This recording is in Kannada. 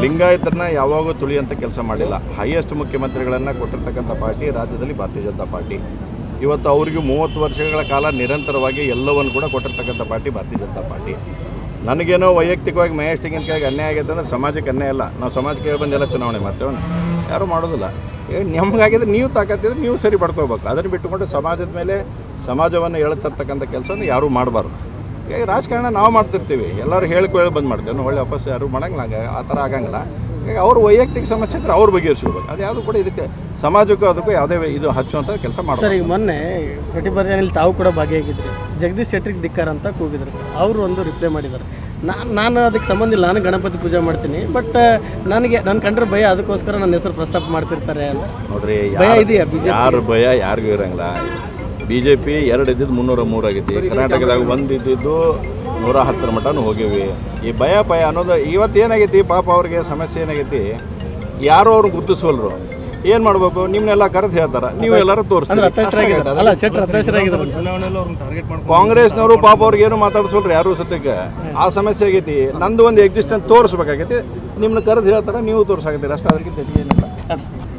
ಲಿಂಗಾಯತರನ್ನ ಯಾವಾಗೂ ತುಳಿಯಂಥ ಕೆಲಸ ಮಾಡಿಲ್ಲ ಹೈಯೆಸ್ಟ್ ಮುಖ್ಯಮಂತ್ರಿಗಳನ್ನು ಕೊಟ್ಟಿರ್ತಕ್ಕಂಥ ಪಾರ್ಟಿ ರಾಜ್ಯದಲ್ಲಿ ಭಾರತೀಯ ಜನತಾ ಪಾರ್ಟಿ ಇವತ್ತು ಅವರಿಗೂ ಮೂವತ್ತು ವರ್ಷಗಳ ಕಾಲ ನಿರಂತರವಾಗಿ ಎಲ್ಲವನ್ನು ಕೂಡ ಕೊಟ್ಟಿರ್ತಕ್ಕಂಥ ಪಾರ್ಟಿ ಭಾರತೀಯ ಜನತಾ ಪಾರ್ಟಿ ನನಗೇನೋ ವೈಯಕ್ತಿಕವಾಗಿ ಮಹೇಶ್ ತೆಂಗಿನಕಾಯಿಗೆ ಅನ್ಯಾಯ ಆಗೈತೆ ಅಂದ್ರೆ ಸಮಾಜಕ್ಕೆ ಅನ್ಯಾಯ ಇಲ್ಲ ನಾವು ಸಮಾಜಕ್ಕೆ ಬಂದೆಲ್ಲ ಚುನಾವಣೆ ಮಾಡ್ತೇವೆ ಯಾರೂ ಮಾಡೋದಿಲ್ಲ ಏ ನಮಗಾಗಿದ್ರೆ ನೀವು ತಾಕತ್ತಿದ್ರೆ ನೀವು ಸರಿ ಪಡ್ಕೋಬೇಕು ಅದನ್ನು ಬಿಟ್ಟುಕೊಂಡು ಸಮಾಜದ ಮೇಲೆ ಸಮಾಜವನ್ನು ಎಳ್ತರ್ತಕ್ಕಂಥ ಕೆಲಸವನ್ನು ಯಾರೂ ಮಾಡಬಾರ್ದು ಈಗ ರಾಜಕಾರಣ ನಾವು ಮಾಡ್ತಿರ್ತೀವಿ ಎಲ್ಲರೂ ಹೇಳ್ಕೊಳ್ಳಿ ಬಂದ್ ಮಾಡ್ತೇವೆ ನಾವು ಒಳ್ಳೆ ವಾಪಸ್ ಯಾರು ಮಾಡಂಗಿಲ್ಲ ಹಂಗೆ ಆ ಥರ ಆಗಂಗಿಲ್ಲ ಈಗ ಅವ್ರ ವೈಯಕ್ತಿಕ ಸಮಸ್ಯೆ ಇದ್ರೆ ಅವ್ರು ಬಗೆಹರಿಸ್ಕೋಬೇಕು ಅದು ಯಾವುದು ಕೂಡ ಇದಕ್ಕೆ ಸಮಾಜಕ್ಕೂ ಅದಕ್ಕೂ ಯಾವುದೇ ಇದು ಹಚ್ಚುವಂಥ ಕೆಲಸ ಸರ್ ಮಾಡ್ತಾರೆ ಈಗ ಮೊನ್ನೆ ಪ್ರತಿಭಟನೆಯಲ್ಲಿ ತಾವು ಕೂಡ ಭಾಗಿಯಾಗಿದ್ರಿ ಜಗದೀಶ್ ಶೆಟ್ರಿಗೆ ಧಿಕ್ಕಾರ ಅಂತ ಕೂಗಿದ್ರು ಸರ್ ಅವರು ಒಂದು ರಿಪ್ಲೈ ಮಾಡಿದ್ದಾರೆ ನಾನು ನಾನು ಅದಕ್ಕೆ ಸಂಬಂಧ ಇಲ್ಲ ನಾನು ಗಣಪತಿ ಪೂಜೆ ಮಾಡ್ತೀನಿ ಬಟ್ ನನಗೆ ನನ್ನ ಕಂಡ್ರೆ ಭಯ ಅದಕ್ಕೋಸ್ಕರ ನನ್ನ ಹೆಸರು ಪ್ರಸ್ತಾಪ ಮಾಡ್ತಿರ್ತಾರೆ ಅಂತ ನೋಡ್ರಿ ಭಯ ಯಾರ್- ಇದೆಯಾ BJP? ಯಾರ ಭಯ ಯಾರಿಗೂ ಇರಂಗಿಲ್ಲ ಬಿ ಜೆ ಪಿ ಎರಡು ಇದ್ದಿದ್ದು ಮುನ್ನೂರ ಮೂರು ಆಗೈತಿ ಕರ್ನಾಟಕದಾಗ ಒಂದು ಇದ್ದಿದ್ದು ನೂರ ಹತ್ತರ ಮಟನೂ ಹೋಗಿವಿ ಈ ಭಯ ಭಯ ಅನ್ನೋದು ಇವತ್ತು ಏನಾಗೈತಿ ಪಾಪ ಅವ್ರಿಗೆ ಸಮಸ್ಯೆ ಏನಾಗೈತಿ ಯಾರೋ ಅವ್ರು ಗುರುತಿಸೋಲ್ರು ಏನು ಮಾಡ್ಬೇಕು ನಿಮ್ಮನ್ನೆಲ್ಲ ಕರೆದು ಹೇಳ್ತಾರ ನೀವು ಎಲ್ಲರೂ ಅಂದ್ರೆ ತೋರಿಸ್ತೀರಿ ಹತಾಶರಾಗಿದ್ದಾರೆ ಅಲ್ಲ ಶೆಟ್ರ್ ಹತಾಶರಾಗಿದ್ದಾರೆ ಕಾಂಗ್ರೆಸ್ನವರು ಪಾಪ ಅವ್ರಿಗೆ ಏನು ಮಾತಾಡ್ಸೋಲ್ರಿ ಯಾರು ಸತ್ಯಕ್ಕೆ ಆ ಸಮಸ್ಯೆ ಆಗೈತಿ ನಂದು ಒಂದು ಎಕ್ಸಿಸ್ಟೆನ್ಸ್ ತೋರಿಸ್ಬೇಕಾಗೈತಿ ನಿಮ್ಮನ್ನ ಕರೆದು ಹೇಳ್ತಾರ ನೀವು ತೋರ್ಸಾಕತ್ತೀರಿ ಅಷ್ಟು ಅದಕ್ಕಿಂತ ಹೆಚ್ಚಿಗೆ ಏನಿಲ್ಲ